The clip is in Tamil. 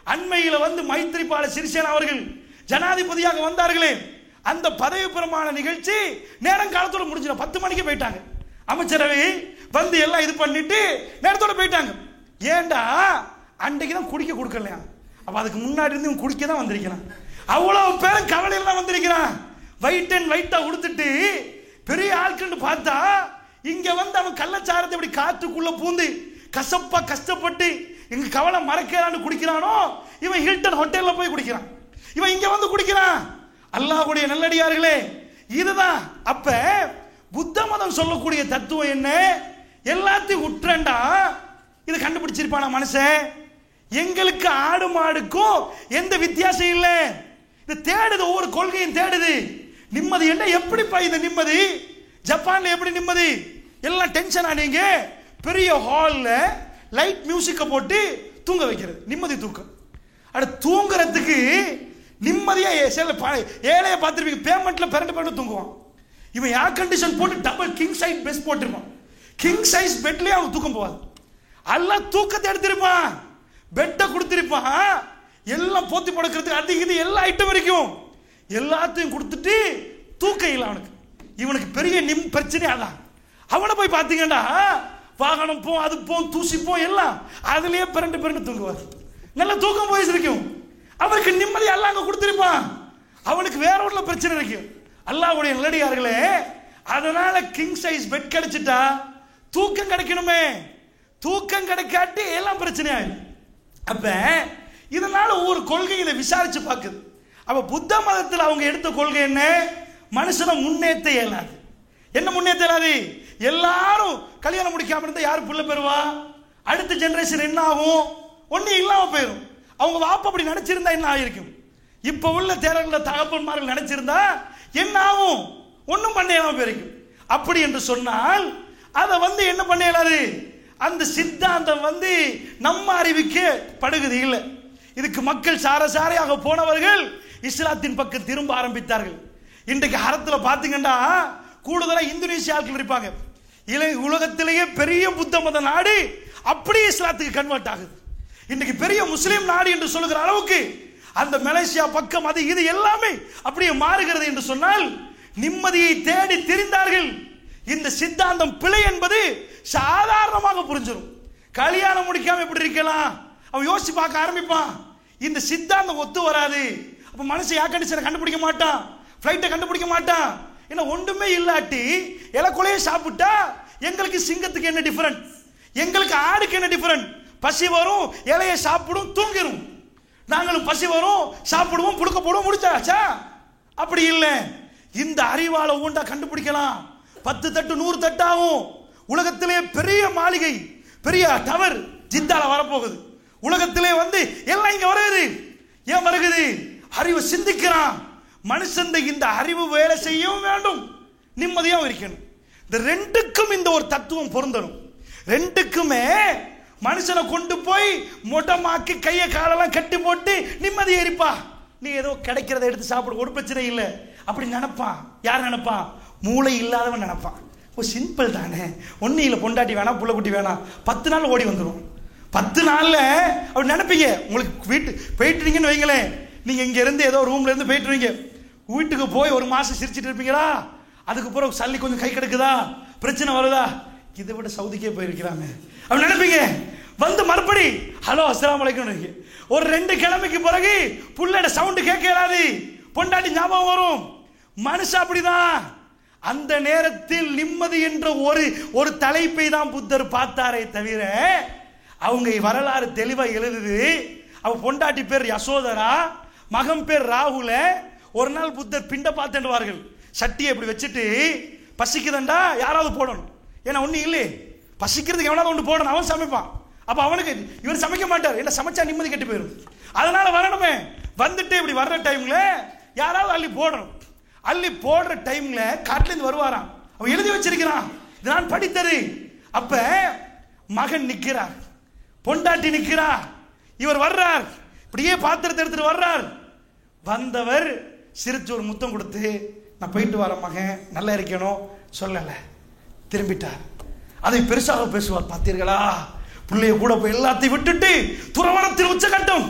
அண்மையில வந்து மைத்திரிபால சிறிசேனா அவர்கள் ஜனாதிபதியாக வந்தார்களே அந்த பதவி பிரமாண நிகழ்ச்சி நேரம் காலத்தோட முடிஞ்சிடும் பத்து மணிக்கு போயிட்டாங்க அமைச்சரவை வந்து எல்லாம் இது பண்ணிட்டு நேரத்தோட போயிட்டாங்க ஏன்டா அன்றைக்கு தான் குடிக்க கொடுக்கலையா அப்ப அதுக்கு முன்னாடி இருந்து இவன் குடிக்க தான் வந்திருக்கிறான் அவ்வளவு பேரும் கவலையில தான் வந்திருக்கிறான் ஒயிட் அண்ட் ஒயிட்டா உடுத்துட்டு பெரிய ஆட்கள் பார்த்தா இங்க வந்து அவன் கள்ளச்சாரத்தை இப்படி காற்றுக்குள்ள பூந்து கசப்பா கஷ்டப்பட்டு எங்க கவலை மறக்கிறான்னு குடிக்கிறானோ இவன் ஹில்டன் ஹோட்டல்ல போய் குடிக்கிறான் இவன் இங்க வந்து குடிக்கிறான் அல்லாஹ்வுடைய நல்லடியார்களே இதுதான் அப்ப புத்த மதம் சொல்லக்கூடிய தத்துவம் என்ன எல்லாத்தையும் உற்றண்டா இது கண்டுபிடிச்சிருப்பானா மனுஷன் எங்களுக்கு ஆடு மாடுக்கும் எந்த வித்தியாசம் இல்லை இது தேடுது ஒவ்வொரு கொள்கையும் தேடுது நிம்மதி என்ன எப்படிப்பா இந்த நிம்மதி ஜப்பான்ல எப்படி நிம்மதி எல்லாம் டென்ஷன் ஆனீங்க பெரிய ஹால்ல லைட் மியூசிக்கை போட்டு தூங்க வைக்கிறது நிம்மதி தூக்கம் அட தூங்குறதுக்கு நிம்மதியா ஏ- சில ப- ஏழைய பார்த்துருப்பீங்க பேமெண்ட்ல பிறண்டு பிறண்டு தூங்குவான் இவன் ஏர் கண்டிஷன் போட்டு டபுள் கிங் சைஸ் பெட் போட்டிருப்பான் கிங் சைஸ் பெட்லயே அவன் தூக்கம் போவாது எல்லாம் தூக்கத்தை எடுத்திருப்பான் பெட்டை கொடுத்திருப்பான் எல்லாம் போத்தி படுக்கிறதுக்கு அது இது எல்லா ஐட்டம் வரைக்கும் எல்லாத்தையும் கொடுத்துட்டு தூக்கம் இல்லை அவனுக்கு இவனுக்கு பெரிய நிம் பிரச்சனை அதான் அவனை போய் பார்த்தீங்கன்னா வாகனம் போ அது போ தூசி போ எல்லாம் அதுலயே பிறண்டு பிறண்டு தூங்குவார் நல்ல தூக்கம் போய் இருக்கும் அவருக்கு நிம்மதி எல்லாம் அங்க கொடுத்திருப்பான் அவனுக்கு வேற ஒன்றுல பிரச்சனை இருக்கு அல்லாஹ்வுடைய நல்லடியார்களே அதனால கிங் சைஸ் பெட் கிடைச்சிட்டா தூக்கம் கிடைக்கணுமே தூக்கம் கிடைக்காட்டி எல்லாம் பிரச்சனை ஆயிடும் அப்ப இதனால ஒவ்வொரு கொள்கை இதை விசாரிச்சு பார்க்குது அப்ப புத்த மதத்தில் அவங்க எடுத்த கொள்கை என்ன மனுஷனை முன்னேற்ற இயலாது என்ன முன்னேற்ற இயலாது எல்லாரும் கல்யாணம் முடிக்காம இருந்தா யாரு புள்ள பெறுவா அடுத்த ஜெனரேஷன் என்ன ஆகும் ஒன்னும் இல்லாம போயிடும் அவங்க வாப்ப அப்படி நினைச்சிருந்தா என்ன ஆயிருக்கும் இப்ப உள்ள தேரர்கள தகப்பன்மார்கள் நினைச்சிருந்தா என்ன ஆகும் ஒன்றும் பண்ண இயலாம போயிருக்கும் அப்படி என்று சொன்னால் அதை வந்து என்ன பண்ண இயலாது அந்த சித்தாந்தம் வந்து நம்ம அறிவுக்கு படுகுது இல்லை இதுக்கு மக்கள் சார சாரையாக போனவர்கள் இஸ்லாத்தின் பக்கம் திரும்ப ஆரம்பித்தார்கள் இன்றைக்கு ஹரத்தில் பார்த்தீங்கன்னா கூடுதலா இந்தோனேசிய ஆட்கள் இருப்பாங்க இலை உலகத்திலேயே பெரிய புத்த மத நாடு அப்படியே இஸ்லாத்துக்கு கன்வெர்ட் ஆகுது இன்னைக்கு பெரிய முஸ்லீம் நாடு என்று சொல்லுகிற அளவுக்கு அந்த மலேசியா பக்கம் அது இது எல்லாமே அப்படியே மாறுகிறது என்று சொன்னால் நிம்மதியை தேடி திரிந்தார்கள் இந்த சித்தாந்தம் பிழை என்பது சாதாரணமாக புரிஞ்சிடும் கல்யாணம் முடிக்காம எப்படி இருக்கலாம் அவன் யோசிச்சு பார்க்க ஆரம்பிப்பான் இந்த சித்தாந்தம் ஒத்து வராது அப்ப மனுஷன் ஏர் கண்டிஷனை கண்டுபிடிக்க மாட்டான் ஃப்ளைட்டை கண்டுபிடிக்க மாட்டான் ஏன்னா ஒன்றுமே இல்லாட்டி இலக்குலையே சாப்பிட்டா எங்களுக்கு சிங்கத்துக்கு என்ன டிஃபரண்ட் எங்களுக்கு ஆடுக்கு என்ன டிஃபரண்ட் பசி வரும் இலையை சாப்பிடும் தூங்கிரும் நாங்களும் பசி வரும் சாப்பிடுவோம் புழுக்க போடுவோம் முடிச்சாச்சா அப்படி இல்லை இந்த அறிவால ஊண்டா கண்டுபிடிக்கலாம் பத்து தட்டு நூறு தட்டு ஆகும் உலகத்திலே பெரிய மாளிகை பெரிய டவர் ஜித்தால வரப்போகுது உலகத்திலே வந்து எல்லாம் இங்க வருகுது ஏன் வருகுது அறிவு சிந்திக்கிறான் மனுஷன் இந்த அறிவு வேலை செய்யவும் வேண்டும் நிம்மதியாகவும் இருக்கணும் இந்த ரெண்டுக்கும் இந்த ஒரு தத்துவம் பொருந்தணும் ரெண்டுக்குமே மனுஷனை கொண்டு போய் மொட்டமாக்கி கையை காலெல்லாம் கட்டி போட்டு நிம்மதி எரிப்பா நீ ஏதோ கிடைக்கிறத எடுத்து சாப்பிடு ஒரு பிரச்சனை இல்லை அப்படி நினைப்பான் யார் நினைப்பான் மூளை இல்லாதவன் நினைப்பான் ஓ சிம்பிள் தானே ஒன்றும் இல்லை பொண்டாட்டி வேணாம் புள்ள குட்டி வேணாம் பத்து நாள் ஓடி வந்துடும் பத்து நாள்ல அப்படி நினைப்பீங்க உங்களுக்கு வீட்டு போயிட்டுறீங்கன்னு வைங்களேன் நீங்க இங்க இருந்து ஏதோ ரூம்ல இருந்து போயிட்டுருவீங்க வீட்டுக்கு போய் ஒரு மாசம் சிரிச்சிட்டு இருப்பீங்களா அதுக்கு பிறகு சல்லி கொஞ்சம் கை கிடக்குதா பிரச்சனை வருதா இதை விட சவுதிக்கே போயிருக்கிறாங்க அப்படி நினைப்பீங்க வந்து மறுபடி ஹலோ அஸ்ஸலாமு அலைக்கும் ஒரு ரெண்டு கிழமைக்கு பிறகு புள்ளோட சவுண்டு கேட்கலாது பொண்டாட்டி ஞாபகம் வரும் மனுஷன் அப்படிதான் அந்த நேரத்தில் நிம்மதி என்ற ஒரு ஒரு தலைப்பை தான் புத்தர் பார்த்தாரே தவிர அவங்க வரலாறு தெளிவா எழுதுது அவ பொண்டாட்டி பேர் யசோதரா மகன் பேர் ராகுல ஒரு நாள் புத்தர் பிண்ட பார்த்துடுவார்கள் சட்டியை இப்படி வச்சுட்டு பசிக்குதண்டா யாராவது போடணும் ஏன்னா ஒண்ணு இல்லை பசிக்கிறதுக்கு எவனாவது ஒன்று போடணும் அவன் சமைப்பான் அப்ப அவனுக்கு இவர் சமைக்க மாட்டார் என்ன சமைச்சா நிம்மதி கெட்டு போயிடும் அதனால வரணுமே வந்துட்டு இப்படி வர்ற டைம்ல யாராவது அள்ளி போடணும் அள்ளி போடுற டைம்ல காட்டுல இருந்து வருவாராம் அவன் எழுதி வச்சிருக்கிறான் இது நான் படித்தது அப்ப மகன் நிக்கிறார் பொண்டாட்டி நிக்கிறார் இவர் வர்றார் இப்படியே பாத்திரத்தை எடுத்துட்டு வர்றார் வந்தவர் சிரிச்சு ஒரு முத்தம் கொடுத்து நான் போயிட்டு வரேன் மகன் நல்லா இருக்கணும் சொல்லல திரும்பிட்டார் அதை பெருசாக பேசுவார் பார்த்தீர்களா பிள்ளைய கூட போய் எல்லாத்தையும் விட்டுட்டு துறவரத்தில் உச்சகட்டம்